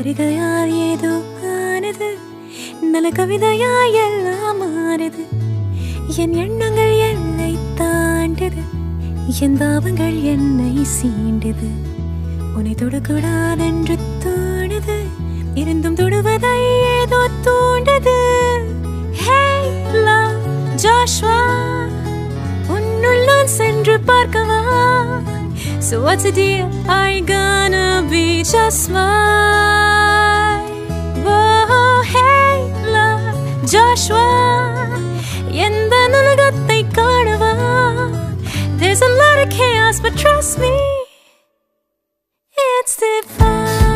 வருகையால் ஏதோ ஆனது நல்ல கவிதையாய் எல்லாம் ஆனது என் எண்ணங்கள் என்னை தாண்டது என் தாபங்கள் என்னை சீண்டது உன்னை தொடக்கூடாதென்று தோணுது இருந்தும் தொடுவதை ஏதோ தூண்டது Hey, love, Joshua, உன்னுள் நான் சென்று பார்க்கவா So what's the deal? Are you gonna be just mine? Oh, hey, love, Joshua, எந்த உலகத்தை காணவா There's a lot of chaos, but trust me, it's divine.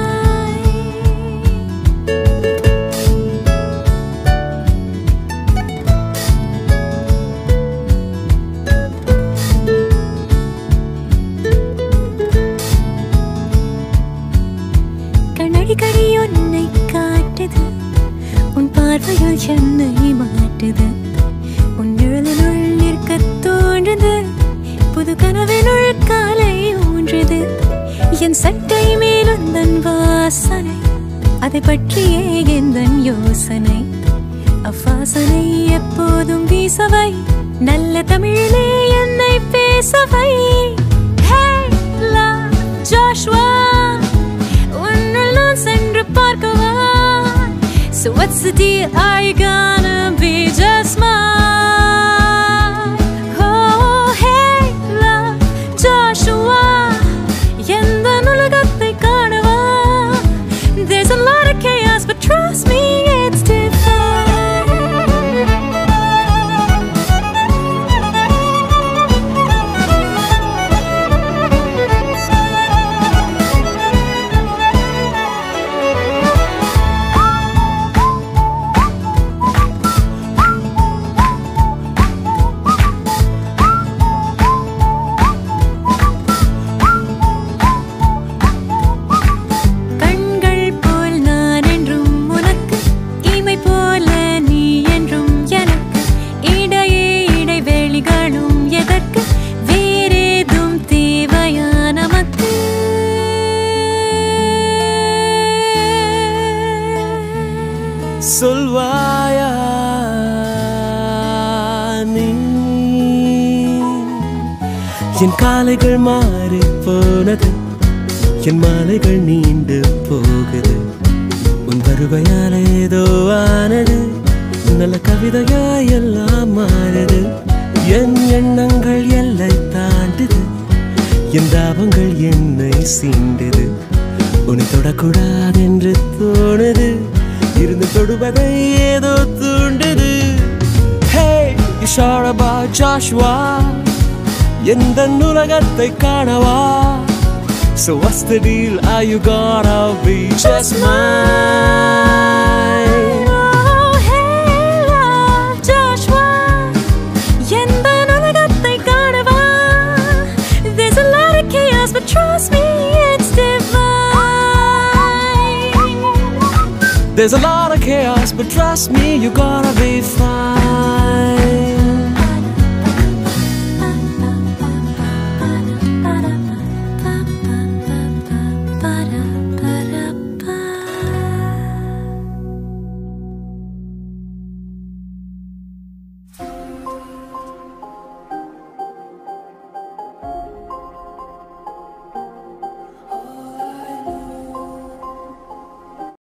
கண்ணடிக்கடி உன்னை காட்டுது உன் பார்வையில் என்னை மாட்டுது உன் நிழலினுள் நிற்க தோன்றுது புது கனவினுள் காலை ஊன்றுது என் சட்டை மேலுந்தன் வாசனை அதை பற்றியே எந்தன் யோசனை அவ்வாசனை எப்போதும் வீசவை நல்ல தமிழிலே என்னை பேசவை Hey, love, Joshua, உன்னுள் நான் சென்று பார்க்கவா So what's the deal? Are you gonna be just mine? Oh, hey, love, Joshua, எந்த உலகத்தை காணவா There's a lot of chaos, but trust me, it's கண்கள் போல் நான் என்றும் உனக்கு இமை போல நீ என்றும் எனக்கு இடையே இடைவெளிகளும் எதற்கு வேறேதும் தேவையா நமக்கு சொல்வாயா நீ என் காலைகள் மாறி போனது என் மாலைகள் நீண்டு போகுது உன் வருவையால் ஏதோ ஆனது நல்ல கவிதையா எல்லாம் மாறுது என் எண்ணங்கள் எல்லை தாண்டுது என் தாபங்கள் என்னை சீண்டுது உன்னை தொடக்கூடாது என்று தோணுது இருந்து தொடுவதை ஏதோ தூண்டுது Hey, you sure about Joshua? எந்த உலகத்தை காணவா So what's the deal? Are you gonna be just mine? Oh, hey, love, Joshua, எந்த உலகத்தை காணவா There's a lot of chaos, but trust me, it's divine. There's a lot of chaos, but trust me, you're gonna be fine.